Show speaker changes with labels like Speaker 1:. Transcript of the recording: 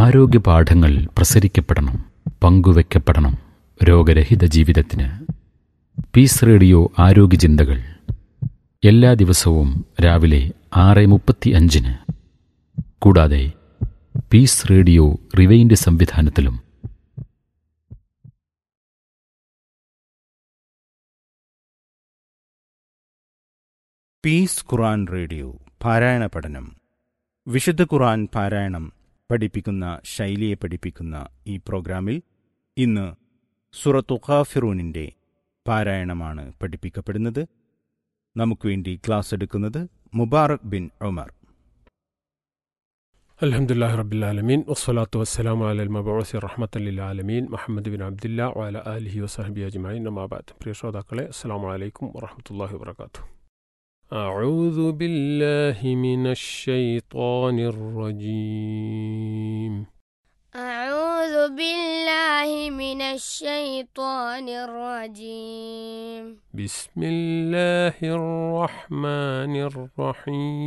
Speaker 1: ആരോഗ്യ പാഠങ്ങൾ പ്രസരിക്കപ്പെടണം പങ്കുവെക്കപ്പെടണം രോഗരഹിത ജീവിതത്തിന് പീസ് റേഡിയോ ആരോഗ്യ ചിന്തകൾ എല്ലാ ദിവസവും രാവിലെ ആറ് മുപ്പത്തി അഞ്ചിന് കൂടാതെ പീസ് റേഡിയോ റിവൈൻഡ് സംവിധാനത്തിലും
Speaker 2: പീസ് ഖുറാൻ റേഡിയോ പാരായണ പഠനം വിശുദ്ധ ഖുറാൻ പാരായണം പഠിപ്പിക്കുന്ന ശൈലിയെ പഠിപ്പിക്കുന്ന ഈ പ്രോഗ്രാമിൽ ഇന്ന് സുറത്തു ഖാഫിറൂനിൻ്റെ പാരായണമാണ് പഠിപ്പിക്കപ്പെടുന്നത് നമുക്ക് വേണ്ടി ക്ലാസ് എടുക്കുന്നത് മുബാറക് ബിൻ ഉമർ
Speaker 3: الحمد لله رب العالمين والصلاة والسلام على المبعوث رحمة للعالمين محمد بن عبد الله وعلى آله وصحبه أجمعين أما بعد പ്രിയ ശ്രോതാക്കളെ السلام عليكم ورحمة الله وبركاته أعوذ بالله من الشيطان الرجيم
Speaker 4: أعوذ بالله من الشيطان الرجيم
Speaker 3: بسم الله الرحمن الرحيم